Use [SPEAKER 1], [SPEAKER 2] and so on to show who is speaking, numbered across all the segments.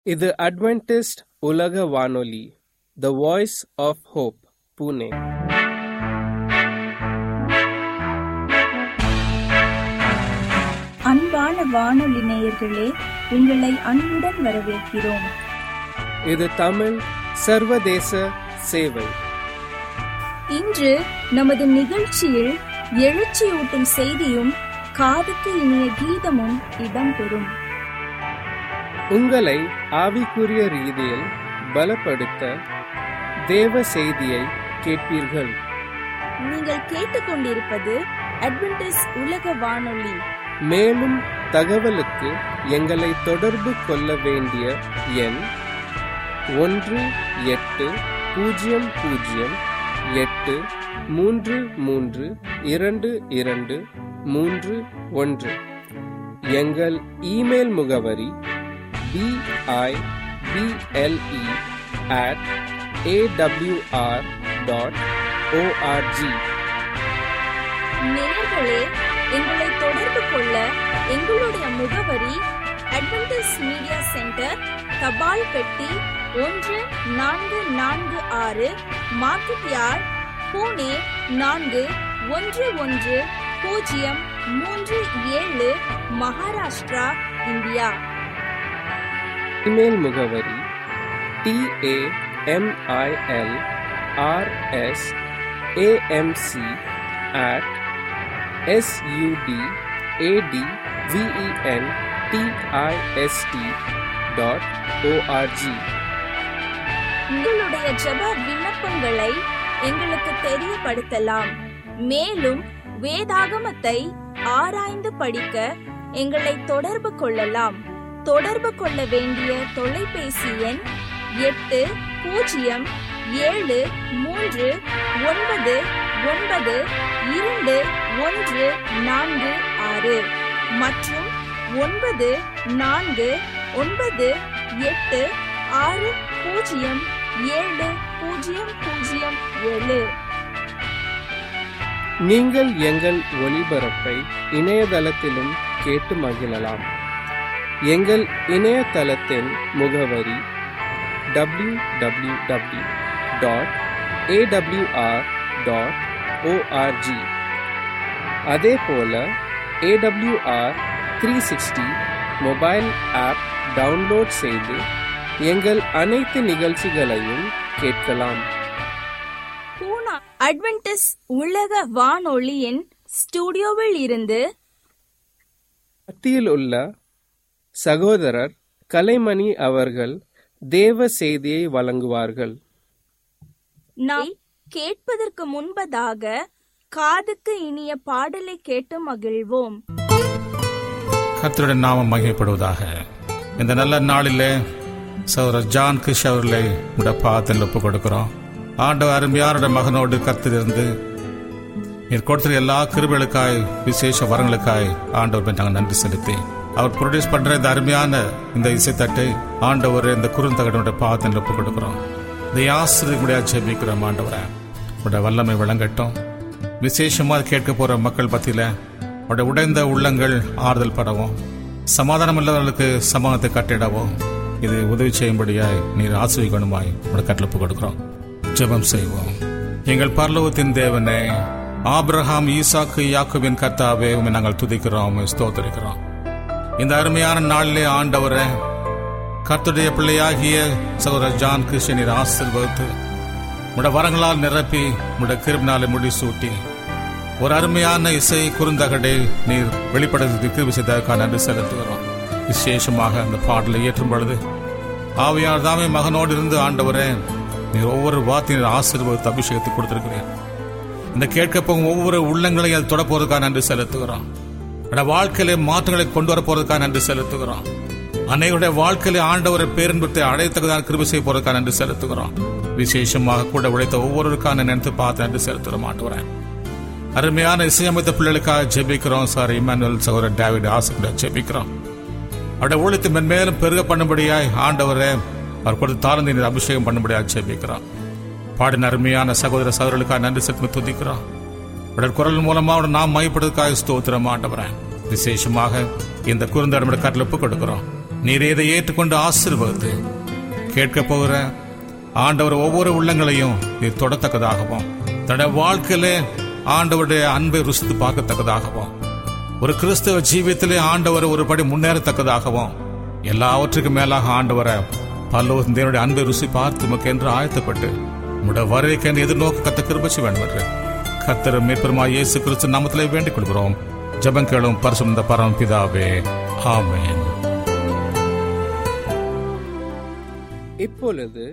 [SPEAKER 1] இது அட்வென்டிஸ்ட் உலக வானொலி the voice of hope Pune
[SPEAKER 2] அன்பான வானொலி நேயர்களே உங்களை அன்புடன் வரவேற்கிறோம்
[SPEAKER 1] இது தமிழ் சர்வதேச சேவை
[SPEAKER 2] இன்று நமது நிகழ்ச்சியில் எழுச்சியூட்டும் செய்தியும் காதுக்கு இனிய கீதமும் இடம்பெறும்
[SPEAKER 1] உங்களை ஆவிக்குரிய ரீதியில் பலப்படுத்த தேவ செய்தியை கேட்பீர்கள்
[SPEAKER 2] நீங்கள் கேட்டுக்கொண்டிருப்பது அட்வென்டிஸ் உலக வானொலி
[SPEAKER 1] மேலும் தகவலுக்கு எங்களை தொடர்பு கொள்ள வேண்டிய எண் ஒன்று எட்டு பூஜ்ஜியம் பூஜ்ஜியம் எட்டு மூன்று மூன்று இரண்டு இரண்டு மூன்று ஒன்று எங்கள் இமெயில் முகவரி BIBLE at AWR dot ORG
[SPEAKER 2] நேயர்களே எங்களை தொடர்பு கொள்ள எங்களுடைய முகவரி அட்வென்டிஸ் மீடியா சென்டர் தபால் பெட்டி ஒன்று நான்கு நான்கு ஆறு மார்க்கெட் யார்ட் பூனே நான்கு ஒன்று ஒன்று பூஜ்ஜியம் மூன்று ஏழு மகாராஷ்டிரா இந்தியா
[SPEAKER 1] இமெயில் முகவரி TAMIL RS AMC at SUD AD VEN TIST dot ORG
[SPEAKER 2] உங்களுடைய ஜெப விண்ணப்பங்களை எங்களுக்கு தெரியப்படுத்தலாம் மேலும் வேதாகமத்தை ஆராய்ந்து படிக்க எங்களை தொடர்பு கொள்ளலாம் தொடர்பு கொள்ள வேண்டிய தொலைபேசி எண் எட்டு பூஜ்ஜியம் ஏழு மூன்று ஒன்பது ஒன்பது இரண்டு ஒன்று நான்கு ஆறு மற்றும் ஒன்பது நான்கு ஒன்பது எட்டு ஆறு பூஜ்ஜியம் ஏழு பூஜ்ஜியம் பூஜ்ஜியம் ஏழு
[SPEAKER 1] நீங்கள் எங்கள் ஒளிபரப்பை இணையதளத்திலும் கேட்டு மகிழலாம் எங்கள் இணையதளத்தின் முகவரி W W W dot AWR dot ORG அதே போல AWR three sixty mobile app download செய்து எங்கள் அனைத்து நிகழ்ச்சிகளையும் கேட்கலாம்
[SPEAKER 2] பூனா அட்வென்டிஸ் உலக வானொலியின் ஸ்டுடியோவில் இருந்து
[SPEAKER 1] மத்தியில் உள்ள சகோதரர் கலைமணி அவர்கள் தேவ செய்தியை வழங்குவார்கள்
[SPEAKER 2] நாம் கேட்பதற்கு முன்பதாக காதுக்கு இனிய பாடலை கேட்டு மகிழ்வோம்
[SPEAKER 3] கர்த்தருடைய நாமம் மகிமைப்படுவதாக இந்த நல்ல நாளிலே சகோதரர் ஜான் கிஷ் அவர்களை உடைய பாதத்தில் ஒப்பு கொடுக்கிறோம் ஆண்டவர் அருமையாரோட மகனோடு கத்திலிருந்து நீர் கொடுத்த எல்லா கிருபைகளுக்காய் விசேஷ வரங்களுக்காய் ஆண்டவர் நாங்கள் நன்றி செலுத்தி அவர் ப்ரொடியூஸ் பண்ற இந்த அருமையான இந்த இசைத்தட்டை ஆண்டவர் இந்த குறுந்தகடனுடைய பாதத்தில் ஒப்பு கொடுக்கிறோம் இந்த ஆசிரியர் முடியாது ஜெபிக்கிறோம் ஆண்டவரை உடைய வல்லமை விளங்கட்டும் விசேஷமா கேட்க போற மக்கள் பத்தியில அவருடைய உடைந்த உள்ளங்கள் ஆறுதல் படவும் சமாதானம் இல்லாதவர்களுக்கு சமாதானத்தை கட்டிடவும் இது உதவி செய்யும்படியாய் நீர் ஆசிரியக்கணுமாய் உடைய கட்டளப்பு கொடுக்கிறோம் ஜெபம் செய்வோம் எங்கள் பரலோகத்தின் தேவனே ஆபிரகாம் ஈசாக்கு யாக்கோபின் கர்த்தாவே உம்மை நாங்கள் துதிக்கிறோம் உம்மை ஸ்தோத்தரிக்கிறோம் இந்த அருமையான நாளிலே ஆண்டவரே கர்த்தருடைய பிள்ளையாகிய சகோதரர் ஜான் கிருஷ்ணன் ஆசிர்வதித்து உட வரங்களால் நிரப்பி உட கிருபினாலே முடிசூட்டி ஒரு அருமையான இசை குறுந்தகடை நீர் வெளிப்படுத்தி கிருபி செய்ததற்காக நன்றி செலுத்துகிறோம் விசேஷமாக அந்த பாடலை ஏற்றும் பொழுது ஆவியார் தாமே மகனோடு இருந்து ஆண்டவரே நீர் ஒவ்வொரு வார்த்தையும் ஆசீர்வாதத்தை அபிஷேகத்தை கொடுத்திருக்கிறேன் இந்த கேட்க போகும் ஒவ்வொரு உள்ளங்களையும் அது தொட போறதுக்காக நன்றி செலுத்துகிறோம் என்னோட வாழ்க்கையில மாற்றங்களை கொண்டு வர போறதுக்காக நன்றி செலுத்துகிறோம் அன்னையுடைய வாழ்க்கையில ஆண்டவரை பேரன்பத்தை அடையத்தக்கதான கிருபி செய்ய போறதுக்காக நன்றி செலுத்துகிறோம் விசேஷமாக கூட உழைத்த ஒவ்வொருவருக்கான நினைத்து பார்த்து நன்றி செலுத்துகிறோம் ஆண்டவரேன் அருமையான இசையமைத்த பிள்ளைகளுக்காக ஜெபிக்கிறோம் சார் இமானுவல் சகோதரர் டேவிட் ஆசைப்பட ஜெபிக்கிறோம் அவருடைய ஊழியத்தை மென்மேலும் பெருக பண்ணும்படியாய் ஆண்டவரே அவர் கொடுத்து தாழ்ந்து நீர் அபிஷேகம் பண்ணும்படியாக ஜெபிக்கிறோம் பாடின அருமையான சகோதர சகோதரர்களுக்காக நன்றி செலுத்தி துதிக்கிறோம் அவருடைய குரல் மூலமா அவருடைய நாம் மைப்படுவதற்காக ஸ்தோத்திரம் ஆண்டவரேன் விசேஷமாக இந்த குறுந்தடமுடைய கட்டில் ஒப்புக் கொடுக்கிறோம் நீர் இதை ஏற்றுக்கொண்டு ஆசீர்வதித்து கேட்க போகிற ஆண்டவர் ஒவ்வொரு உள்ளங்களையும் நீர் தொடத்தக்கதாகவும் தன்னுடைய வாழ்க்கையிலே ஆண்டவருடைய அன்பை ருசித்து பார்க்கத்தக்கதாகவும் ஒரு கிறிஸ்தவ ஜீவியத்திலே ஆண்டவர் ஒரு படி முன்னேறத்தக்கதாகவும் எல்லாவற்றுக்கும் மேலாக ஆண்டவரை பல்லோகம் தேவனுடைய அன்பை ருசி பார்த்து உமக்கு என்று ஆயத்தப்பட்டு உடைய வருகைக்கு எதிர்நோக்க கத்த கிருபச்சு வேண்டும் என்று கத்தர் மேற்பெருமா இயேசு கிறிஸ்து நாமத்திலே வேண்டிக் கொள்கிறோம் ஜெபம் கேளும் பரிசுத்த பரம பிதாவே ஆமென்
[SPEAKER 1] இப்பொழுது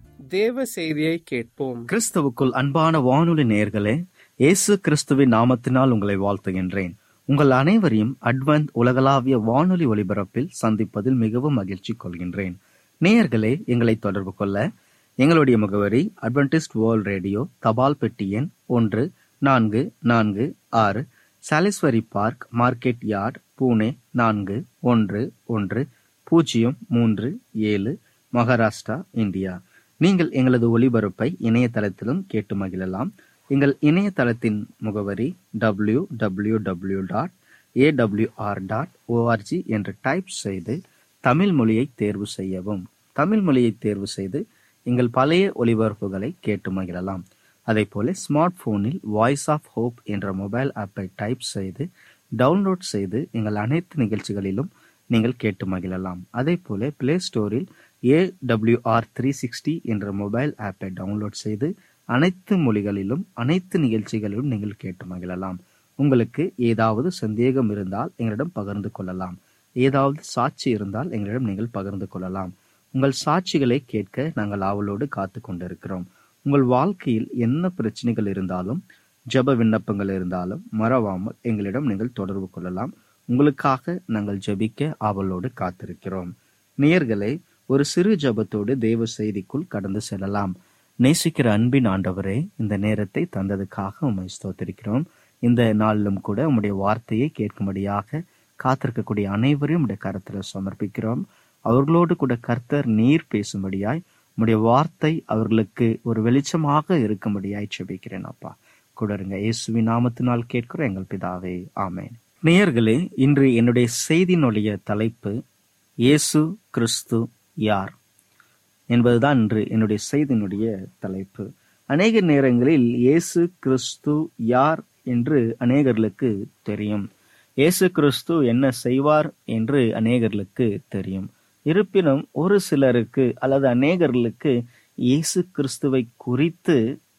[SPEAKER 1] தேவ செய்தியை கேட்போம்
[SPEAKER 4] கிறிஸ்துவுக்குள் அன்பான வானொலி நேயர்களே இயேசு கிறிஸ்துவின் நாமத்தினால் உங்களை வாழ்த்துகின்றேன் உங்கள் அனைவரையும் அட்வந்த் உலகளாவிய வானொலி ஒலிபரப்பில் சந்திப்பதில் மிகவும் மகிழ்ச்சி கொள்கின்றேன் நேயர்களே எங்களை தொடர்பு கொள்ள எங்களுடைய முகவரி அட்வென்டிஸ்ட் வேர்ல்ட் ரேடியோ தபால் பெட்டி எண் ஒன்று நான்கு நான்கு ஆறு Salisbury park market yard Pune நான்கு ஒன்று ஒன்று பூஜ்ஜியம் மூன்று ஏழு மகாராஷ்டிரா இந்தியா நீங்கள் எங்களது ஒலிபரப்பை இணையதளத்திலும் கேட்டு மகிழலாம் எங்கள் இணையதளத்தின் முகவரி W W W dot AWR dot ORG என்று டைப் செய்து தமிழ் மொழியை தேர்வு செய்யவும் தமிழ் மொழியை தேர்வு செய்து எங்கள் பழைய ஒலிபரப்புகளை கேட்டு மகிழலாம் அதே போல ஸ்மார்ட் போனில் வாய்ஸ் ஆஃப் ஹோப் என்ற மொபைல் ஆப்பை டைப் செய்து டவுன்லோட் செய்து எங்கள் அனைத்து நிகழ்ச்சிகளிலும் நீங்கள் கேட்டு மகிழலாம் அதே போல பிளே ஸ்டோரில் ஏடபிள்யூஆர் த்ரீ சிக்ஸ்டி என்ற மொபைல் ஆப்பை டவுன்லோட் செய்து அனைத்து மொழிகளிலும் அனைத்து நிகழ்ச்சிகளிலும் நீங்கள் கேட்டு மகிழலாம் உங்களுக்கு ஏதாவது சந்தேகம் இருந்தால் எங்களிடம் பகிர்ந்து கொள்ளலாம் ஏதாவது சாட்சி இருந்தால் எங்களிடம் நீங்கள் பகிர்ந்து கொள்ளலாம் உங்கள் சாட்சிகளை கேட்க நாங்கள் ஆவலோடு காத்து கொண்டிருக்கிறோம் உங்கள் வாழ்க்கையில் என்ன பிரச்சனைகள் இருந்தாலும் ஜெப விண்ணப்பங்கள் இருந்தாலும் மறவாமல் எங்களிடம் நீங்கள் தொடர்பு கொள்ளலாம் உங்களுக்காக நாங்கள் ஜெபிக்க ஆவலோடு காத்திருக்கிறோம் நேயர்களே ஒரு சிறு ஜெபத்தோடு தேவ செய்திக்குள் கடந்து செல்லலாம் நேசிக்கிற அன்பின் ஆண்டவரே இந்த நேரத்தை தந்ததுக்காக உம்மை ஸ்தோத்திரிக்கிறோம் இந்த நாளிலும் கூட உம்முடைய வார்த்தையை கேட்கும்படியாக காத்திருக்கக்கூடிய அனைவரையும் உடைய கருத்துல சமர்ப்பிக்கிறோம் அவர்களோடு கூட கர்த்தர் நீர் பேசும்படியாய் உம்முடைய வார்த்தை அவர்களுக்கு ஒரு வெளிச்சமாக இருக்கும்படியாய் செபிக்கிறேன் அப்பா கூட இருங்க இயேசுவின் நாமத்தினால் கேட்கிறோம் எங்கள் பிதாவே ஆமென் நேயர்களே இன்று என்னுடைய செய்தியினுடைய தலைப்பு இயேசு கிறிஸ்து யார் என்பதுதான் இன்று என்னுடைய செய்தியினுடைய தலைப்பு அநேக நேரங்களில் இயேசு கிறிஸ்து யார் என்று அநேகர்களுக்கு தெரியும் இயேசு கிறிஸ்து என்ன செய்வார் என்று அநேகர்களுக்கு தெரியும் இருப்பினும் ஒரு சிலருக்கு அல்லது அநேகர்களுக்கு இயேசு கிறிஸ்துவை குறித்து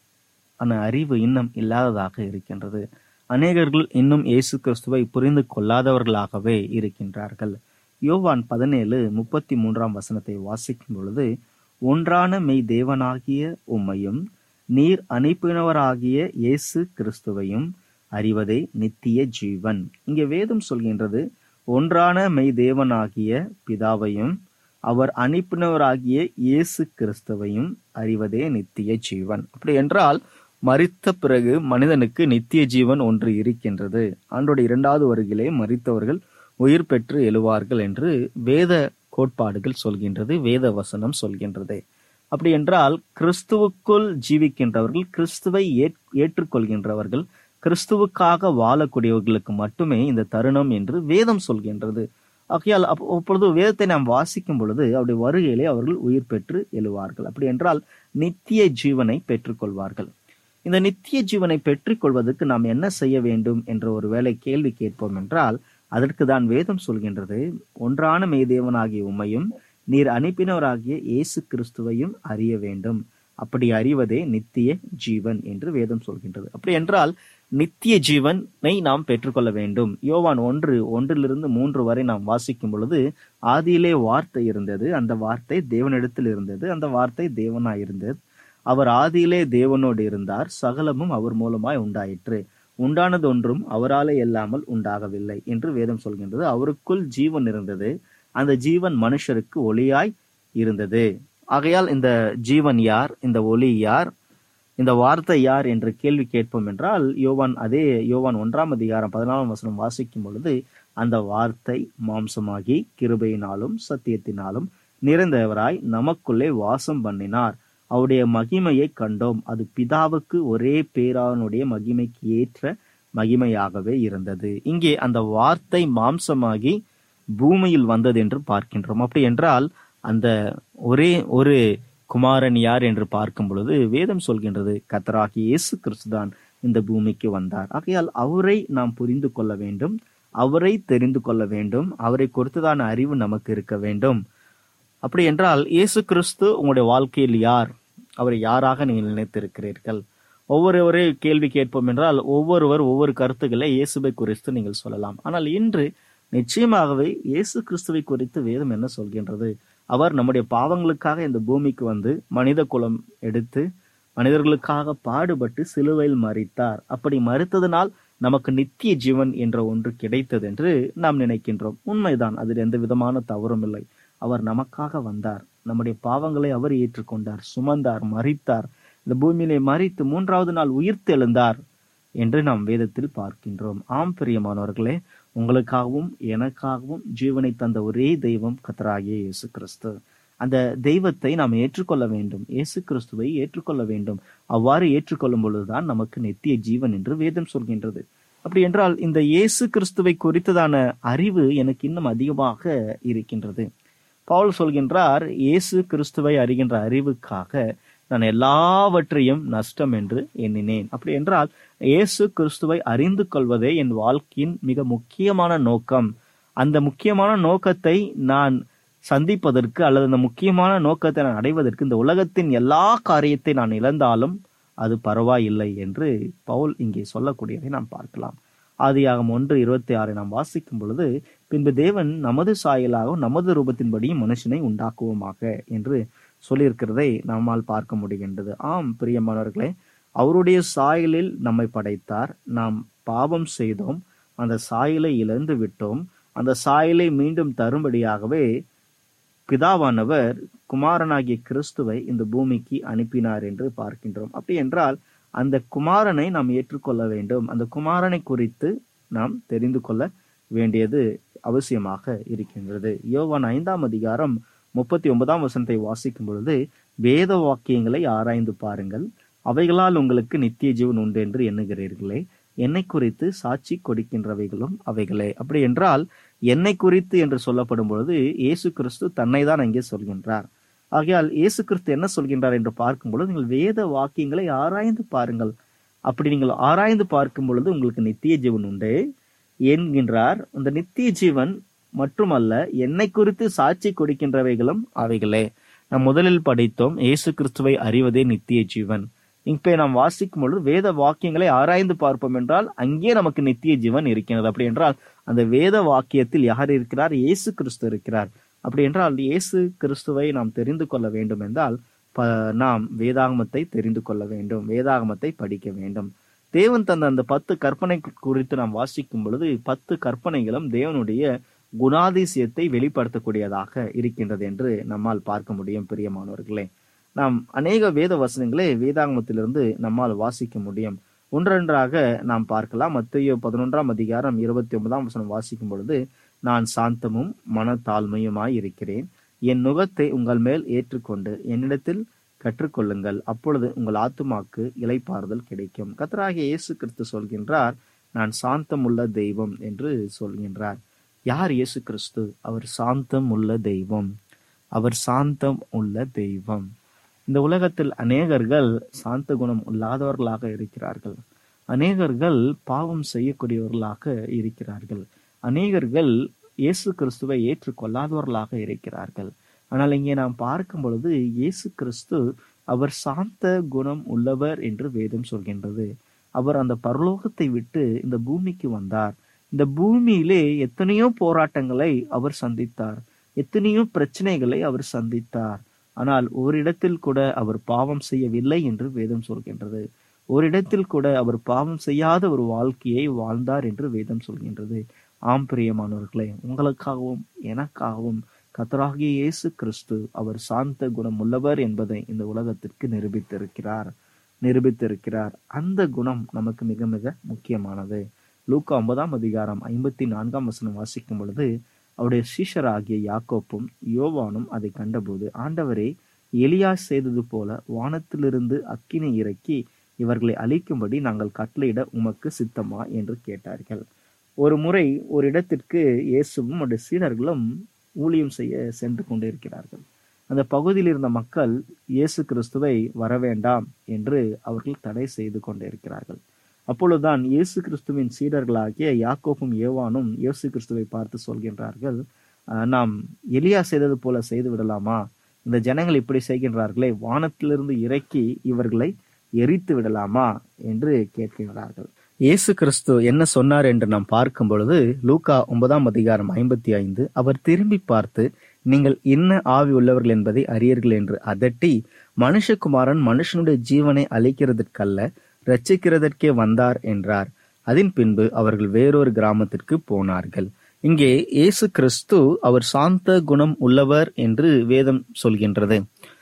[SPEAKER 4] ஆன அறிவு இன்னும் இல்லாததாக இருக்கின்றது அநேகர்கள் இன்னும் இயேசு கிறிஸ்துவை புரிந்து கொள்ளாதவர்களாகவே இருக்கின்றார்கள் யோவான் பதினேழு முப்பத்தி மூன்றாம் வசனத்தை வாசிக்கும் பொழுது ஒன்றான மெய் தேவனாகிய உம்மையும் நீர் அனுப்பினவராகிய இயேசு கிறிஸ்துவையும் அறிவதே நித்திய ஜீவன் இங்கே வேதம் சொல்கின்றது ஒன்றான மெய் தேவனாகிய பிதாவையும் அவர் அனுப்பினவராகிய இயேசு கிறிஸ்துவையும் அறிவதே நித்திய ஜீவன் அப்படி என்றால் மரித்த பிறகு மனிதனுக்கு நித்திய ஜீவன் ஒன்று இருக்கின்றது ஆண்டோட இரண்டாவது வருகிலே மரித்தவர்கள் உயிர் பெற்று எழுவார்கள் என்று வேத கோட்பாடுகள் சொல்கின்றது வேத வசனம் சொல்கின்றது அப்படி என்றால் கிறிஸ்துவுக்குள் ஜீவிக்கின்றவர்கள் கிறிஸ்துவை ஏற்றுக்கொள்கின்றவர்கள் கிறிஸ்துவுக்காக வாழக்கூடியவர்களுக்கு மட்டுமே இந்த தருணம் என்று வேதம் சொல்கின்றது ஆகையால் அப்பொழுது வேதத்தை நாம் வாசிக்கும் பொழுது அவருடைய வருகையிலே அவர்கள் உயிர் பெற்று எழுவார்கள் அப்படி என்றால் நித்திய ஜீவனை பெற்றுக்கொள்வார்கள் இந்த நித்திய ஜீவனை பெற்றுக்கொள்வதற்கு நாம் என்ன செய்ய வேண்டும் என்ற ஒரு வேலை கேள்வி கேட்போம் என்றால் அதற்கு தான் வேதம் சொல்கின்றது ஒன்றான மெய்தேவனாகிய உம்மையும் நீர் அனுப்பினவராகிய இயேசு கிறிஸ்துவையும் அறிய வேண்டும் அப்படி அறிவதே நித்திய ஜீவன் என்று வேதம் சொல்கின்றது அப்படி என்றால் நித்திய ஜீவனை நாம் பெற்றுக்கொள்ள வேண்டும் யோவான் ஒன்று ஒன்றிலிருந்து மூன்று வரை நாம் வாசிக்கும் பொழுது ஆதியிலே வார்த்தை இருந்தது அந்த வார்த்தை தேவனிடத்தில் இருந்தது அந்த வார்த்தை தேவனாய் இருந்தது அவர் ஆதியிலே தேவனோடு இருந்தார் சகலமும் அவர் மூலமாய் உண்டாயிற்று உண்டானது ஒன்றும் அவராலே இல்லாமல் உண்டாகவில்லை என்று வேதம் சொல்கின்றது அவருக்குள் ஜீவன் இருந்தது அந்த ஜீவன் மனுஷருக்கு ஒளியாய் இருந்தது ஆகையால் இந்த ஜீவன் யார் இந்த ஒளி யார் இந்த வார்த்தை யார் என்று கேள்வி கேட்போம் என்றால் யோவான் அதே யோவான் ஒன்றாம் அதிகாரம் பதினாலாம் வசனம் வாசிக்கும் பொழுது அந்த வார்த்தை மாம்சமாகி கிருபையினாலும் சத்தியத்தினாலும் நிறைந்தவராய் நமக்குள்ளே வாசம் பண்ணினார் அவருடைய மகிமையை கண்டோம் அது பிதாவுக்கு ஒரே பேரானுடைய மகிமைக்கு ஏற்ற மகிமையாகவே இருந்தது இங்கே அந்த வார்த்தை மாம்சமாகி பூமியில் வந்தது என்று பார்க்கின்றோம் அப்படி என்றால் அந்த ஒரே ஒரு குமாரன் யார் என்று பார்க்கும் பொழுது வேதம் சொல்கின்றது கத்தராகி இயேசு கிறிஸ்துதான் இந்த பூமிக்கு வந்தார் ஆகையால் அவரை நாம் புரிந்து கொள்ள வேண்டும் அவரை தெரிந்து கொள்ள வேண்டும் அவரை குறித்ததான அறிவு நமக்கு இருக்க வேண்டும் அப்படி என்றால் இயேசு கிறிஸ்து உங்களுடைய வாழ்க்கையில் யார் அவரை யாராக நீங்கள் நினைத்திருக்கிறீர்கள் ஒவ்வொருவரே கேள்வி கேட்போம் என்றால் ஒவ்வொருவர் ஒவ்வொரு கருத்துக்களை இயேசுவை குறித்து நீங்கள் சொல்லலாம் ஆனால் இன்று நிச்சயமாகவே இயேசு கிறிஸ்துவை குறித்து வேதம் என்ன சொல்கின்றது அவர் நம்முடைய பாவங்களுக்காக இந்த பூமிக்கு வந்து மனித குலம் எடுத்து மனிதர்களுக்காக பாடுபட்டு சிலுவையில் மறித்தார் அப்படி மறித்ததனால் நமக்கு நித்திய ஜீவன் என்ற ஒன்று கிடைத்தது என்று நாம் நினைக்கின்றோம் உண்மைதான் அதில் எந்த விதமான தவறும் இல்லை அவர் நமக்காக வந்தார் நம்முடைய பாவங்களை அவர் ஏற்றுக்கொண்டார் சுமந்தார் மறித்தார் இந்த பூமியிலே மறித்து மூன்றாவது நாள் உயிர்த்து எழுந்தார் என்று நாம் வேதத்தில் பார்க்கின்றோம் ஆம் பிரியமானவர்களே உங்களுக்காகவும் எனக்காகவும் ஜீவனை தந்த ஒரே தெய்வம் கத்தராகிய இயேசு கிறிஸ்து அந்த தெய்வத்தை நாம் ஏற்றுக்கொள்ள வேண்டும் இயேசு கிறிஸ்துவை ஏற்றுக்கொள்ள வேண்டும் அவ்வாறு ஏற்றுக்கொள்ளும் பொழுதுதான் நமக்கு நித்திய ஜீவன் என்று வேதம் சொல்கின்றது அப்படி என்றால் இந்த இயேசு கிறிஸ்துவை குறித்ததான அறிவு எனக்கு இன்னும் அதிகமாக இருக்கின்றது பவுல் சொல்கின்றார் இயேசு கிறிஸ்துவை அறிகின்ற அறிவுக்காக நான் எல்லாவற்றையும் நஷ்டம் என்று எண்ணினேன் அப்படி என்றால் இயேசு கிறிஸ்துவை அறிந்து கொள்வதே என் வாழ்க்கையின் மிக முக்கியமான நோக்கம் அந்த முக்கியமான நோக்கத்தை நான் சந்திப்பதற்கு அல்லது அந்த முக்கியமான நோக்கத்தை நான் அடைவதற்கு இந்த உலகத்தின் எல்லா காரியத்தை நான் இழந்தாலும் அது பரவாயில்லை என்று பவுல் இங்கே சொல்லக்கூடியதை நாம் பார்க்கலாம் ஆதியாகம் ஒன்று இருபத்தி ஆறை நாம் வாசிக்கும் பொழுது பின்பு தேவன் நமது சாயலாகவும் நமது ரூபத்தின்படியும் மனுஷனை உண்டாக்குவோமாக என்று சொல்லியிருக்கிறதை நம்மால் பார்க்க முடிகின்றது ஆம் பிரியமானவர்களே அவருடைய சாயலில் நம்மை படைத்தார் நாம் பாவம் செய்தோம் அந்த சாயலை இழந்து விட்டோம் அந்த சாயலை மீண்டும் தரும்படியாகவே பிதாவானவர் குமாரனாகிய கிறிஸ்துவை இந்த பூமிக்கு அனுப்பினார் என்று பார்க்கின்றோம் அப்படி என்றால் அந்த குமாரனை நாம் ஏற்றுக்கொள்ள வேண்டும் அந்த குமாரனை குறித்து நாம் தெரிந்து கொள்ள வேண்டியது அவசியமாக இருக்கின்றது யோவான் ஐந்தாம் அதிகாரம் முப்பத்தி ஒன்பதாம் வசனத்தை வாசிக்கும் பொழுது வேத வாக்கியங்களை ஆராய்ந்து பாருங்கள் அவைகளால் உங்களுக்கு நித்திய ஜீவன் உண்டு என்று எண்ணுகிறீர்களே என்னை குறித்து சாட்சி கொடுக்கின்றவைகளும் அவைகளே அப்படி என்றால் என்னை குறித்து என்று சொல்லப்படும் பொழுது இயேசு கிறிஸ்து தன்னை தான் அங்கே சொல்கின்றார் ஆகையால் இயேசு கிறிஸ்து என்ன சொல்கின்றார் என்று பார்க்கும் பொழுது நீங்கள் வேத வாக்கியங்களை ஆராய்ந்து பாருங்கள் அப்படி நீங்கள் ஆராய்ந்து பார்க்கும் பொழுது உங்களுக்கு நித்திய ஜீவன் உண்டு என்கின்றார் அந்த நித்திய ஜீவன் மட்டுமல்ல என்னை குறித்து சாட்சி கொடுக்கின்றவைகளும் அவைகளே நாம் முதலில் படித்தோம் இயேசு கிறிஸ்துவை அறிவதே நித்திய ஜீவன் இப்ப நாம் வாசிக்கும் பொழுது வேத வாக்கியங்களை ஆராய்ந்து பார்ப்போம் என்றால் அங்கே நமக்கு நித்திய ஜீவன் இருக்கிறது அப்படி என்றால் அந்த வேத வாக்கியத்தில் யார் இருக்கிறார் இயேசு கிறிஸ்து இருக்கிறார் அப்படி என்றால் இயேசு கிறிஸ்துவை நாம் தெரிந்து கொள்ள வேண்டும் என்றால் ப- நாம் வேதாகமத்தை தெரிந்து கொள்ள வேண்டும் வேதாகமத்தை படிக்க வேண்டும் தேவன் தந்த அந்த பத்து கற்பனை குறித்து நாம் வாசிக்கும் பொழுது பத்து கற்பனைகளும் தேவனுடைய குணாதிசயத்தை வெளிப்படுத்தக்கூடியதாக இருக்கின்றது என்று நம்மால் பார்க்க முடியும் பிரியமானவர்களே நாம் அநேக வேத வசனங்களை வேதாகமத்திலிருந்து நம்மால் வாசிக்க முடியும் ஒன்றொன்றாக நாம் பார்க்கலாம் மத்தேயு பதினொன்றாம் அதிகாரம் இருபத்தி ஒன்பதாம் வசனம் வாசிக்கும் பொழுது நான் சாந்தமும் மனத்தாழ்மையுமாய் இருக்கிறேன் என் நுகத்தை உங்கள் மேல் ஏற்றுக்கொண்டு என்னிடத்தில் கற்றுக்கொள்ளுங்கள் அப்பொழுது உங்கள் ஆத்துமாக்கு இளைப்பாறுதல் கிடைக்கும் கத்தராகிய இயேசு கிறிஸ்து சொல்கின்றார் நான் சாந்தமுள்ள தெய்வம் என்று சொல்கின்றார் யார் இயேசு கிறிஸ்து அவர் சாந்தம் உள்ள தெய்வம் அவர் சாந்தம் உள்ள தெய்வம் இந்த உலகத்தில் அநேகர்கள் சாந்த குணம் இல்லாதவர்களாக இருக்கிறார்கள் அநேகர்கள் பாவம் செய்யக்கூடியவர்களாக இருக்கிறார்கள் அநேகர்கள் இயேசு கிறிஸ்துவை ஏற்றுக்கொள்ளாதவர்களாக இருக்கிறார்கள் ஆனால் இங்கே நாம் பார்க்கும் பொழுது இயேசு கிறிஸ்து அவர் சாந்த குணம் உள்ளவர் என்று வேதம் சொல்கின்றது அவர் அந்த பரலோகத்தை விட்டு இந்த பூமிக்கு வந்தார் இந்த பூமியிலே எத்தனையோ போராட்டங்களை அவர் சந்தித்தார் எத்தனையோ பிரச்சனைகளை அவர் சந்தித்தார் ஆனால் ஓரிடத்தில் கூட அவர் பாவம் செய்யவில்லை என்று வேதம் சொல்கின்றது ஓரிடத்தில் கூட அவர் பாவம் செய்யாத ஒரு வாழ்க்கையை வாழ்ந்தார் என்று வேதம் சொல்கின்றது ஆம் பிரியமானவர்களே உங்களுக்காகவும் எனக்காகவும் கத்தராகிய இயேசு கிறிஸ்து அவர் சாந்த குணம் உள்ளவர் என்பதை இந்த உலகத்திற்கு நிரூபித்திருக்கிறார் நிரூபித்திருக்கிறார் அந்த குணம் நமக்கு மிக மிக முக்கியமானது லூக்கா ஒன்பதாம் அதிகாரம் ஐம்பத்தி நான்காம் வசனம் வாசிக்கும் பொழுது அவருடைய சீஷராகிய யாக்கோப்பும் யோவானும் அதை கண்டபோது ஆண்டவரே எலியா செய்தது போல வானத்திலிருந்து அக்கினி இறக்கி இவர்களை அழிக்கும்படி நாங்கள் கட்டளையிட உமக்கு சித்தமா என்று கேட்டார்கள் ஒரு முறை ஒரு இடத்திற்கு இயேசுவும் அவருடைய சீடர்களும் ஊழியம் செய்ய சென்று கொண்டிருக்கிறார்கள் அந்த பகுதியில் இருந்த மக்கள் இயேசு கிறிஸ்துவை வரவேண்டாம் என்று அவர்கள் தடை செய்து கொண்டிருக்கிறார்கள் அப்பொழுதுதான் இயேசு கிறிஸ்துவின் சீடர்களாகிய யாக்கோப்பும் ஏவானும் இயேசு கிறிஸ்துவை பார்த்து சொல்கின்றார்கள் "ஆஹ், நாம் எலியா செய்தது போல செய்து விடலாமா இந்த ஜனங்கள் இப்படி செய்கின்றார்களே வானத்திலிருந்து இறக்கி இவர்களை எரித்து விடலாமா என்று கேட்கின்றார்கள் இயேசு கிறிஸ்து என்ன சொன்னார் என்று நாம் பார்க்கும் பொழுது லூக்கா ஒன்பதாம் அதிகாரம் ஐம்பத்தி ஐந்து அவர் திரும்பி பார்த்து நீங்கள் என்ன ஆவி உள்ளவர்கள் என்பதை அறியீர்கள் என்று அதட்டி மனுஷகுமாரன் மனுஷனுடைய ஜீவனை அழிக்கிறதற்கல்ல ரட்சிக்கிறதற்கே வந்தார் என்றார் அதன் பின்பு அவர்கள் வேறொரு கிராமத்திற்கு போனார்கள் இங்கே இயேசு கிறிஸ்து அவர் சாந்த குணம் உள்ளவர் என்று வேதம் சொல்கின்றது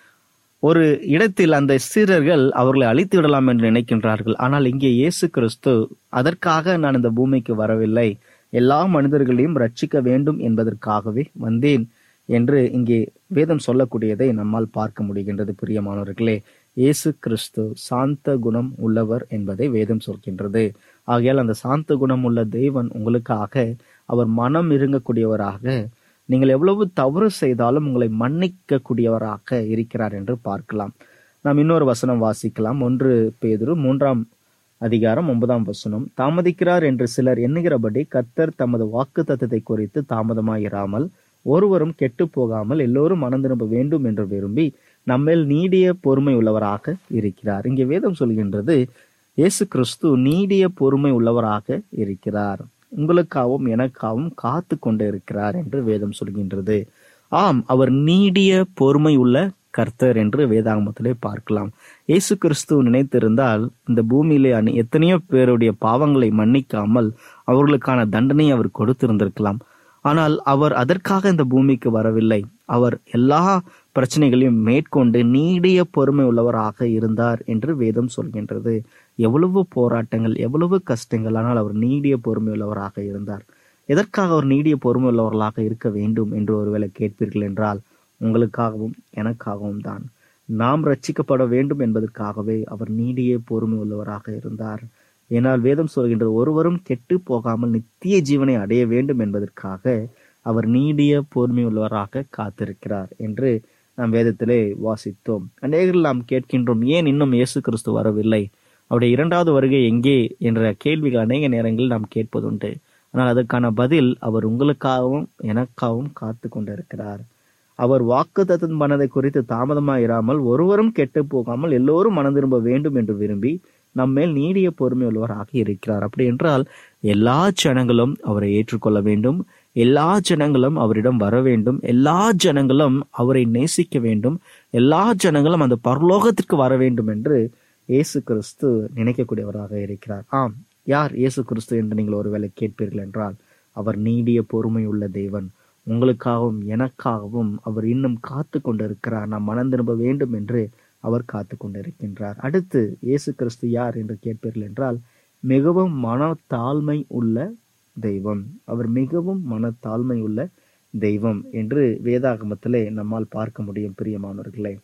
[SPEAKER 4] ஒரு இடத்தில் அந்த சீரர்கள் அவர்களை அழித்து விடலாம் என்று நினைக்கின்றார்கள் ஆனால் இங்கே இயேசு கிறிஸ்து அதற்காக நான் இந்த பூமிக்கு வரவில்லை எல்லா மனிதர்களையும் ரட்சிக்க வேண்டும் என்பதற்காகவே வந்தேன் என்று இங்கே வேதம் சொல்லக்கூடியதை நம்மால் பார்க்க முடிகின்றது பிரியமானவர்களே இயேசு கிறிஸ்து சாந்த குணம் உள்ளவர் என்பதை வேதம் சொல்கின்றது ஆகையால் அந்த சாந்த குணம் உள்ள தேவன் உங்களுக்காக அவர் மனம் இறங்கக்கூடியவராக நீங்கள் எவ்வளவு தவறு செய்தாலும் உங்களை மன்னிக்க கூடியவராக இருக்கிறார் என்று பார்க்கலாம் நாம் இன்னொரு வசனம் வாசிக்கலாம் ஒன்று பேதுரு மூன்றாம் அதிகாரம் ஒன்பதாம் வசனம் தாமதிக்கிறார் என்று சிலர் எண்ணுகிறபடி கர்த்தர் தமது வாக்கு தத்தத்தை குறித்து தாமதமாயிராமல் ஒருவரும் கெட்டு போகாமல் எல்லோரும் மனம் திரும்ப வேண்டும் என்று விரும்பி நம்மேல் நீடிய பொறுமை உள்ளவராக இருக்கிறார் இங்கே வேதம் சொல்கின்றது இயேசு கிறிஸ்து நீடிய பொறுமை உள்ளவராக இருக்கிறார் உங்களுக்காகவும் எனக்காகவும் காத்து கொண்டு இருக்கிறார் என்று வேதம் சொல்கின்றது ஆம் அவர் நீடிய பொறுமை உள்ள கர்த்தர் என்று வேதாகமத்திலே பார்க்கலாம் இயேசு கிறிஸ்து நினைத்திருந்தால் இந்த பூமியிலே அனே- எத்தனையோ பேருடைய பாவங்களை மன்னிக்காமல் அவர்களுக்கான தண்டனை அவர் கொடுத்திருந்திருக்கலாம் ஆனால் அவர் அதற்காக இந்த பூமிக்கு வரவில்லை அவர் எல்லா பிரச்சனைகளையும் மேற்கொண்டு நீடிய பொறுமை உள்ளவராக இருந்தார் என்று வேதம் சொல்கின்றது எவ்வளவு போராட்டங்கள் எவ்வளவு கஷ்டங்கள் ஆனால் அவர் நீடிய பொறுமை உள்ளவராக இருந்தார் எதற்காக அவர் நீடிய பொறுமை உள்ளவர்களாக இருக்க வேண்டும் என்று ஒருவேளை கேட்பீர்கள் என்றால் உங்களுக்காகவும் எனக்காகவும் தான் நாம் ரட்சிக்கப்பட வேண்டும் என்பதற்காகவே அவர் நீடிய பொறுமை உள்ளவராக இருந்தார் ஏனால் வேதம் சொல்கின்றது ஒருவரும் கெட்டு போகாமல் நித்திய ஜீவனை அடைய வேண்டும் என்பதற்காக அவர் நீடிய பொறுமை உள்ளவராக காத்திருக்கிறார் என்று நாம் வேதத்திலே வாசித்தோம் அநேகர்கள் நாம் கேட்கின்றோம் ஏன் இன்னும் இயேசு கிறிஸ்து வரவில்லை அவருடைய இரண்டாவது வருகை எங்கே என்ற கேள்விகள் அநேக நேரங்களில் நாம் கேட்பதுண்டு ஆனால் அதற்கான பதில் அவர் உங்களுக்காகவும் எனக்காகவும் காத்து கொண்டிருக்கிறார் அவர் வாக்கு தத்தம் பண்ணதை குறித்து தாமதமாக இராமல் ஒருவரும் கெட்டு போகாமல் எல்லோரும் மனம் திரும்ப வேண்டும் என்று விரும்பி நம்மேல் நீடிய பொறுமை உள்ளவராக இருக்கிறார் அப்படி என்றால் எல்லா ஜனங்களும் அவரை ஏற்றுக்கொள்ள வேண்டும் எல்லா ஜனங்களும் அவரிடம் வர வேண்டும் எல்லா ஜனங்களும் அவரை நேசிக்க வேண்டும் எல்லா ஜனங்களும் அந்த பரலோகத்திற்கு வர வேண்டும் என்று இயேசு கிறிஸ்து நினைக்கக்கூடியவராக இருக்கிறார் ஆம் யார் இயேசு கிறிஸ்து என்று நீங்கள் ஒருவேளை கேட்பீர்கள் என்றால் அவர் நீடிய பொறுமை உள்ள தேவன் உங்களுக்காகவும் எனக்காகவும் அவர் இன்னும் காத்து கொண்டிருக்கிறார் நாம் மனம் திரும்ப வேண்டும் என்று அவர் காத்து கொண்டிருக்கின்றார் அடுத்து இயேசு கிறிஸ்து யார் என்று கேட்பீர்கள் என்றால் மிகவும் மனத்தாழ்மை உள்ள தெய்வம் அவர் மிகவும் மனத்தாழ்மை உள்ள தெய்வம் என்று வேதாகமத்திலே நம்மால் பார்க்க முடியும் பிரியமானவர்களே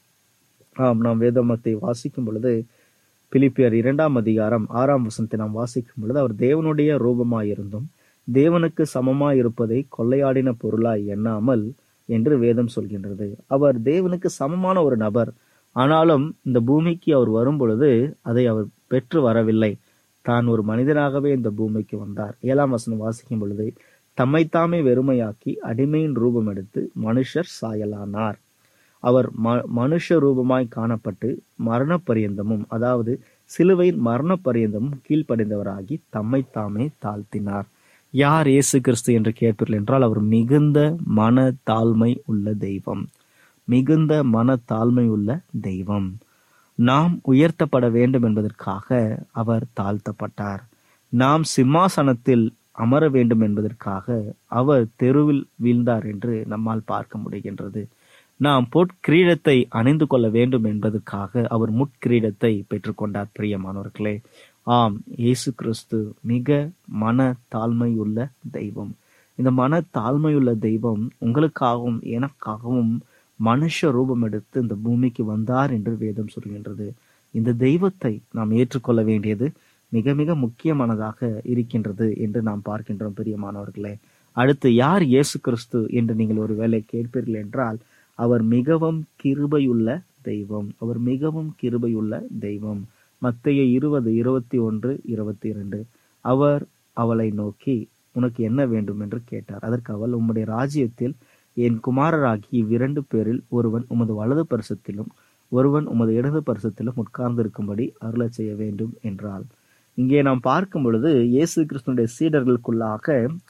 [SPEAKER 4] ஆம் நாம் வேதாகமத்தை வாசிக்கும் பொழுது பிலிப்பியர் இரண்டாம் அதிகாரம் ஆறாம் வசனத்தை நாம் வாசிக்கும் பொழுது அவர் தேவனுடைய ரூபமாயிருந்தும் தேவனுக்கு சமமாய் இருப்பதை கொள்ளையாடின பொருளாய் எண்ணாமல் என்று வேதம் சொல்கின்றது அவர் தேவனுக்கு சமமான ஒரு நபர் ஆனாலும் இந்த பூமிக்கு அவர் வரும் பொழுது அதை அவர் பெற்று வரவில்லை தான் ஒரு மனிதனாகவே இந்த பூமிக்கு வந்தார் ஏழாம் வசனம் வாசிக்கும் பொழுது தம்மைத்தாமே வெறுமையாக்கி அடிமையின் ரூபம் எடுத்து மனுஷர் சாயலானார் அவர் ம மனுஷ ரூபமாய் காணப்பட்டு மரண பரியந்தமும் அதாவது சிலுவையின் மரண பரியந்தமும் கீழ்ப்படைந்தவராகி தம்மை தாமே தாழ்த்தினார் யார் இயேசு கிறிஸ்து என்று கேட்பீர்கள் என்றால் அவர் மிகுந்த மன தாழ்மை உள்ள தெய்வம் மிகுந்த மன தாழ்மை உள்ள தெய்வம் நாம் உயர்த்தப்பட வேண்டும் என்பதற்காக அவர் தாழ்த்தப்பட்டார் நாம் சிம்மாசனத்தில் அமர வேண்டும் என்பதற்காக அவர் தெருவில் வீழ்ந்தார் என்று நம்மால் பார்க்க முடிகின்றது நாம் பொற்கிரீடத்தை அணிந்து கொள்ள வேண்டும் என்பதற்காக அவர் முட்கிரீடத்தை பெற்றுக்கொண்டார் பிரியமானவர்களே ஆம் இயேசு கிறிஸ்து மிக மன தாழ்மையுள்ள தெய்வம் இந்த மன தாழ்மையுள்ள தெய்வம் உங்களுக்காகவும் எனக்காகவும் மனுஷ ரூபம் எடுத்து இந்த பூமிக்கு வந்தார் என்று வேதம் சொல்கின்றது இந்த தெய்வத்தை நாம் ஏற்றுக்கொள்ள வேண்டியது மிக மிக முக்கியமானதாக இருக்கின்றது என்று நாம் பார்க்கின்றோம் பிரியமானவர்களே அடுத்து யார் இயேசு கிறிஸ்து என்று நீங்கள் ஒருவேளை கேட்பீர்கள் என்றால் அவர் மிகவும் கிருபையுள்ள தெய்வம் அவர் மிகவும் கிருபையுள்ள தெய்வம் மத்திய இருபது இருபத்தி ஒன்று இருபத்தி இரண்டு அவர் அவளை நோக்கி உனக்கு என்ன வேண்டும் என்று கேட்டார் அதற்கு அவள் உம்முடைய ராஜ்யத்தில் என் குமாரராகி இவ்விரண்டு பேரில் ஒருவன் உமது வலது பரிசத்திலும் ஒருவன் உமது இடது பரிசத்திலும் உட்கார்ந்திருக்கும்படி அருளச் செய்ய வேண்டும் என்றாள் இங்கே நாம் பார்க்கும் பொழுது இயேசு கிறிஸ்துடைய சீடர்களுக்குள்ளாக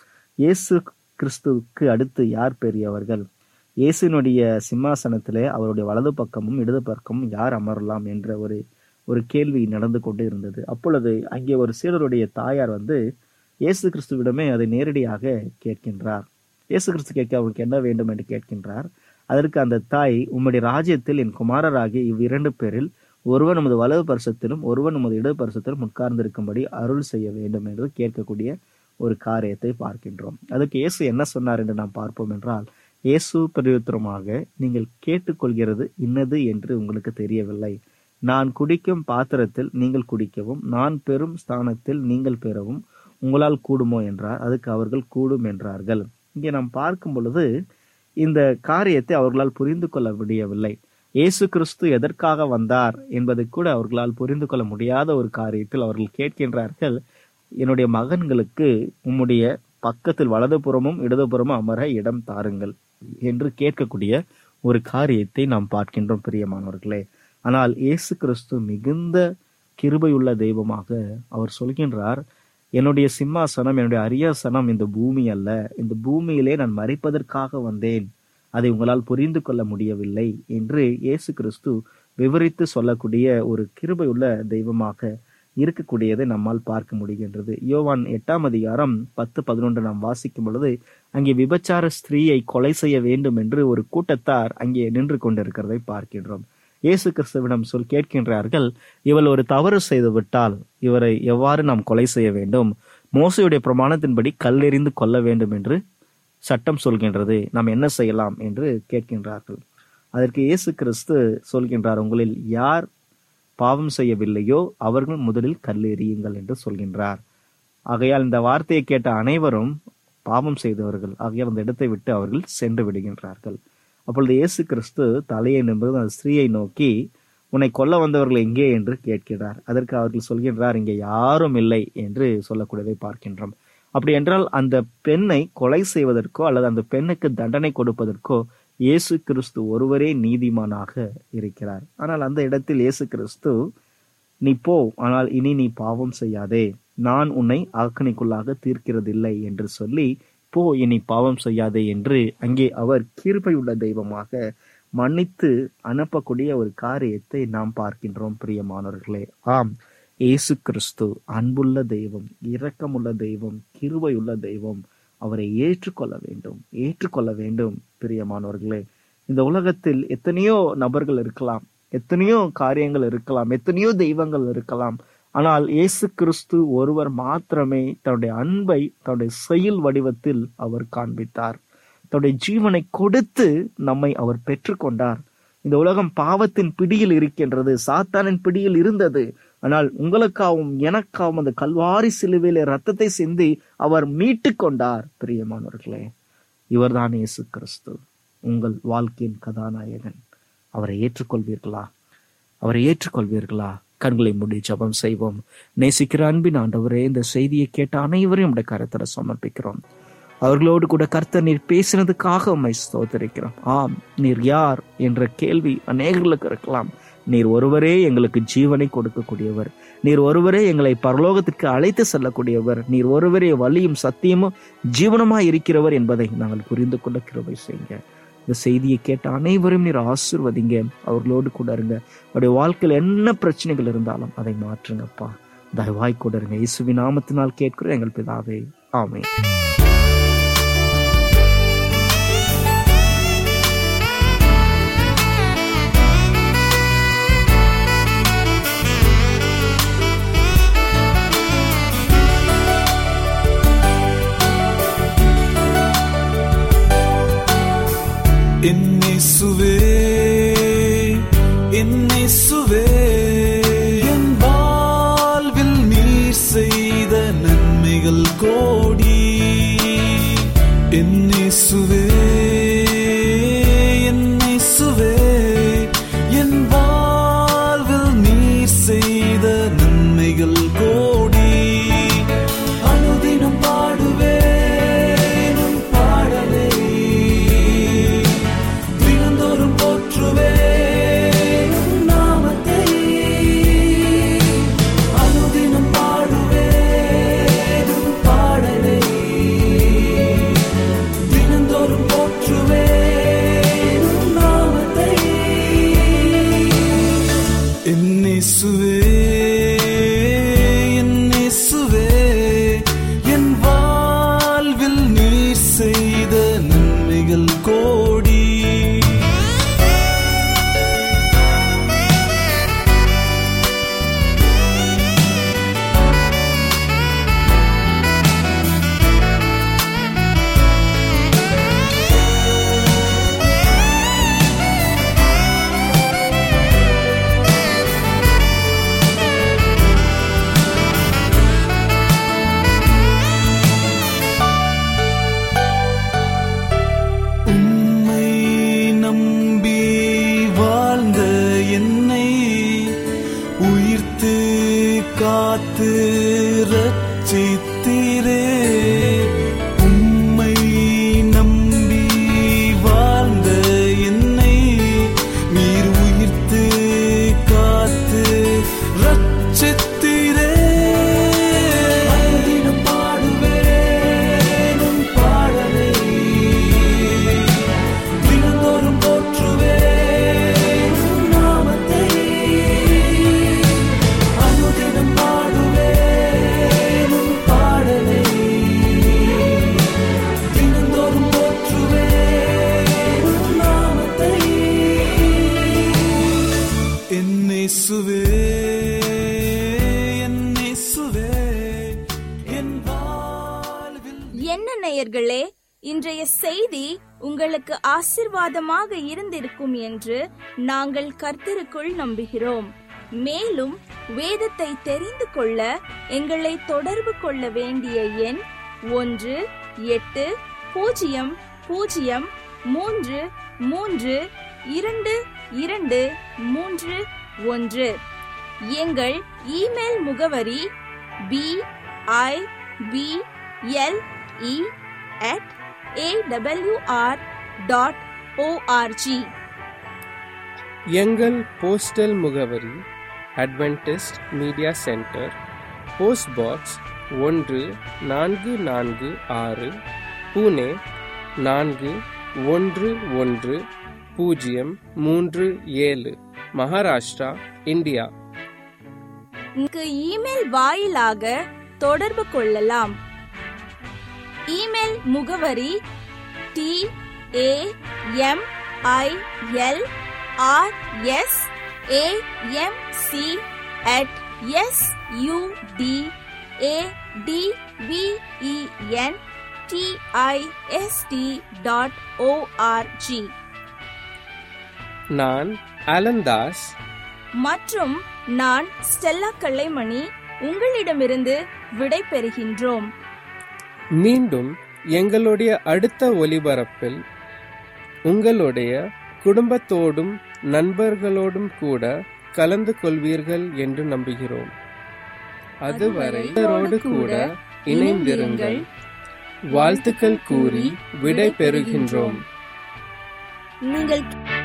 [SPEAKER 4] இயேசு கிறிஸ்துவுக்கு அடுத்து யார் பெரியவர்கள் இயேசுனுடைய சிம்மாசனத்திலே அவருடைய வலது பக்கமும் இடது பக்கமும் யார் அமரலாம் என்ற ஒரு ஒரு கேள்வி நடந்து கொண்டு இருந்தது அப்பொழுது அங்கே ஒரு சீடருடைய தாயார் வந்து இயேசு கிறிஸ்துவிடமே அதை நேரடியாக கேட்கின்றார் இயேசு கிறிஸ்து கேட்க அவருக்கு என்ன வேண்டும் என்று கேட்கின்றார் அதற்கு அந்த தாய் உம்முடைய ராஜ்யத்தில் என் குமாரராகிய இவ்விரண்டு பேரில் ஒருவன் உமது வலது பரிசத்திலும் ஒருவன் உமது இடது பரிசத்திலும் உட்கார்ந்திருக்கும்படி அருள் செய்ய வேண்டும் என்று கேட்கக்கூடிய ஒரு காரியத்தை பார்க்கின்றோம் அதுக்கு இயேசு என்ன சொன்னார் என்று நாம் பார்ப்போம் என்றால் இயேசு பிரயுத்தரமாக நீங்கள் கேட்டுக்கொள்கிறது இன்னது என்று உங்களுக்கு தெரியவில்லை நான் குடிக்கும் பாத்திரத்தில் நீங்கள் குடிக்கவும் நான் பெறும் ஸ்தானத்தில் நீங்கள் பெறவும் உங்களால் கூடுமோ என்றார் அதுக்கு அவர்கள் கூடும் என்றார்கள் இங்கே நாம் பார்க்கும் பொழுது இந்த காரியத்தை அவர்களால் புரிந்து கொள்ள முடியவில்லை இயேசு கிறிஸ்து எதற்காக வந்தார் என்பதை கூட அவர்களால் புரிந்து கொள்ள முடியாத ஒரு காரியத்தில் அவர்கள் கேட்கின்றார்கள் என்னுடைய மகன்களுக்கு உம்முடைய பக்கத்தில் வலதுபுறமும் இடதுபுறமும் அமர இடம் தாருங்கள் என்று கேட்கக்கூடிய ஒரு காரியத்தை நாம் பார்க்கின்றோம் பிரியமானவர்களே ஆனால் இயேசு கிறிஸ்து மிகுந்த கிருபையுள்ள தெய்வமாக அவர் சொல்கின்றார் என்னுடைய சிம்மாசனம் என்னுடைய அரியாசனம் இந்த பூமி அல்ல இந்த பூமியிலே நான் மறைப்பதற்காக வந்தேன் அதை உங்களால் புரிந்து கொள்ள முடியவில்லை என்று இயேசு கிறிஸ்து விவரித்து சொல்லக்கூடிய ஒரு கிருபையுள்ள தெய்வமாக இருக்கக்கூடியதை நம்மால் பார்க்க முடிகின்றது யோவான் எட்டாம் அதிகாரம் பத்து பதினொன்று நாம் வாசிக்கும் பொழுது அங்கே விபச்சார ஸ்திரீயை கொலை செய்ய வேண்டும் என்று ஒரு கூட்டத்தார் அங்கே நின்று கொண்டிருக்கிறதை பார்க்கின்றோம் இயேசு கிறிஸ்துவிடம் சொல் கேட்கின்றார்கள் இவள் ஒரு தவறு செய்து விட்டால் இவரை எவ்வாறு நாம் கொலை செய்ய வேண்டும் மோசையுடைய பிரமாணத்தின்படி கல்லெறிந்து கொள்ள வேண்டும் என்று சட்டம் சொல்கின்றது நாம் என்ன செய்யலாம் என்று கேட்கின்றார்கள் அதற்கு இயேசு கிறிஸ்து சொல்கின்றார் உங்களில் யார் பாவம் செய்யவில்லையோ அவர்கள் முதலில் கல்லெறியுங்கள் என்று சொல்கின்றார் ஆகையால் இந்த வார்த்தையை கேட்ட அனைவரும் பாவம் செய்தவர்கள் ஆகையால் அந்த இடத்தை விட்டு அவர்கள் சென்று விடுகின்றார்கள் அப்பொழுது இயேசு கிறிஸ்து தலையை நிமிர்ந்து அந்த ஸ்திரீயை நோக்கி உன்னை கொல்ல வந்தவர்கள் எங்கே என்று கேட்கிறார் அதற்கு அவர்கள் சொல்கின்றார் இங்கே யாரும் இல்லை என்று சொல்லக்கூடியதை பார்க்கின்றோம் அப்படி என்றால் அந்த பெண்ணை கொலை செய்வதற்கோ அல்லது அந்த பெண்ணுக்கு தண்டனை கொடுப்பதற்கோ இயேசு கிறிஸ்து ஒருவரே நீதிமானாக இருக்கிறார் ஆனால் அந்த இடத்தில் இயேசு கிறிஸ்து நீ போ ஆனால் இனி நீ பாவம் செய்யாதே நான் உன்னை ஆக்கணிக்குள்ளாக தீர்க்கிறதில்லை என்று சொல்லி போ இனி பாவம் செய்யாதே என்று அங்கே அவர் கிருபையுள்ள தெய்வமாக மன்னித்து அனுப்பக்கூடிய ஒரு காரியத்தை நாம் பார்க்கின்றோம் பிரியமானவர்களே ஆம் இயேசு கிறிஸ்து அன்புள்ள தெய்வம் இரக்கமுள்ள தெய்வம் கிருபையுள்ள தெய்வம் அவரை ஏற்றுக்கொள்ள வேண்டும் ஏற்றுக்கொள்ள வேண்டும் பிரியமானவர்களே இந்த உலகத்தில் எத்தனையோ நபர்கள் இருக்கலாம் எத்தனையோ காரியங்கள் இருக்கலாம் எத்தனையோ தெய்வங்கள் இருக்கலாம் ஆனால் இயேசு கிறிஸ்து ஒருவர் மாத்திரமே தன்னுடைய அன்பை தன்னுடைய செயல் வடிவத்தில் அவர் காண்பித்தார் தன்னுடைய ஜீவனை கொடுத்து நம்மை அவர் பெற்றுக்கொண்டார் இந்த உலகம் பாவத்தின் பிடியில் இருக்கின்றது சாத்தானின் பிடியில் இருந்தது ஆனால் உங்களுக்காகவும் எனக்காகவும் அந்த கல்வாரி சிலுவையில ரத்தத்தை சிந்தி அவர் மீட்டு கொண்டார் பிரியமானவர்களே இவர்தான் இயேசு கிறிஸ்து உங்கள் வாழ்க்கையின் கதாநாயகன் அவரை ஏற்றுக்கொள்வீர்களா அவரை ஏற்றுக்கொள்வீர்களா கண்களை மூடி ஜெபம் செய்வோம் நேசிக்கிற அன்பின் ஆண்டவரே இந்த செய்தியை கேட்ட அனைவரையும் உடைய கருத்தர சமர்ப்பிக்கிறோம் அவர்களோடு கூட கர்த்தர் நீர் பேசினதுக்காக உண்மை ஸ்தோத்தரிக்கிறோம் ஆம் நீர் யார் என்ற கேள்வி அநேகர்களுக்கு இருக்கலாம் நீர் ஒருவரே எங்களுக்கு ஜீவனை கொடுக்கக்கூடியவர் நீர் ஒருவரே எங்களை பரலோகத்திற்கு அழைத்து செல்லக்கூடியவர் நீர் ஒருவரே வலியும் சத்தியமும் ஜீவனமாய் இருக்கிறவர் என்பதை நாங்கள் புரிந்து கொள்ள கிருபை செய்யுங்க இந்த செய்தியை கேட்ட அனைவரும் நீர் ஆசிர்வதிங்க அவர்களோடு கூட இருங்க அவருடைய வாழ்க்கையில் என்ன பிரச்சனைகள் இருந்தாலும் அதை மாற்றுங்கப்பா தயவாய் கூட இருங்க இயேசுவி நாமத்தினால் கேட்கிறோம் எங்கள் பிதாவே ஆமே
[SPEAKER 5] என்னேசுவே என்னேசுவே என் வாழ்வில் நீர் வாழ்ந்த என்னை உயிர்த்து காத்து ரட்சித்தீரே உம்மை நம்பி வாழ்ந்த என்னை நீர் உயிர்த்து காத்து ரட்சித்தீரே அனுதினம் பாடுவேன் உம் பாடலை தினந்தோறும் போற்றுவேன் உம் நாமத்தை அனுதினம் பாடுவேன் உம் பாடலை தினந்தோறும் போற்றுவேன் உம் நாமத்தை என்னேசுவே என்னேசுவே என் வாழ்வில்
[SPEAKER 2] என்ன நேயர்களே இன்றைய செய்தி உங்களுக்கு ஆசிர்வாதமாக இருந்திருக்கும் என்று நாங்கள் கர்த்தருக்குள் நம்புகிறோம் மேலும் வேதத்தை தெரிந்து கொள்ள எங்களை தொடர்பு கொள்ள வேண்டிய எண் ஒன்று எட்டு பூஜ்ஜியம் பூஜ்ஜியம் மூன்று மூன்று இரண்டு இரண்டு மூன்று ஒன்று எங்கள் இமெயில் முகவரி B I B L E at AWR dot ORG
[SPEAKER 1] எங்கள் போஸ்டல் முகவரி Adventist media centre post box ஒன்று நான்கு நான்கு ஆறு புனே நான்கு ஒன்று ஒன்று பூஜ்ஜியம் மூன்று ஏழு மகாராஷ்டிரா இந்தியா
[SPEAKER 2] இங்கு இமெயில் வாயிலாக தொடர்பு கொள்ளலாம் இமெயில் முகவரி T A M I L R S A M C at S U D A D V E N T I S T dot ORG
[SPEAKER 1] நான் அலந்தாஸ்
[SPEAKER 2] மற்றும் நான் ஸ்டெல்லா கல்லைமணி உங்களிடமிருந்து விடை பெறுகின்றோம்
[SPEAKER 1] மீண்டும் எங்களுடைய அடுத்த ஒலிபரப்பில் உங்களுடைய குடும்பத்தோடும் நண்பர்களோடும் கூட கலந்து கொள்வீர்கள் என்று நம்புகிறோம் அதுவரை இவரோடு கூட இணைந்திருங்கள் வாழ்த்துக்கள் கூறி விடை பெறுகின்றோம்
[SPEAKER 2] நீங்கள்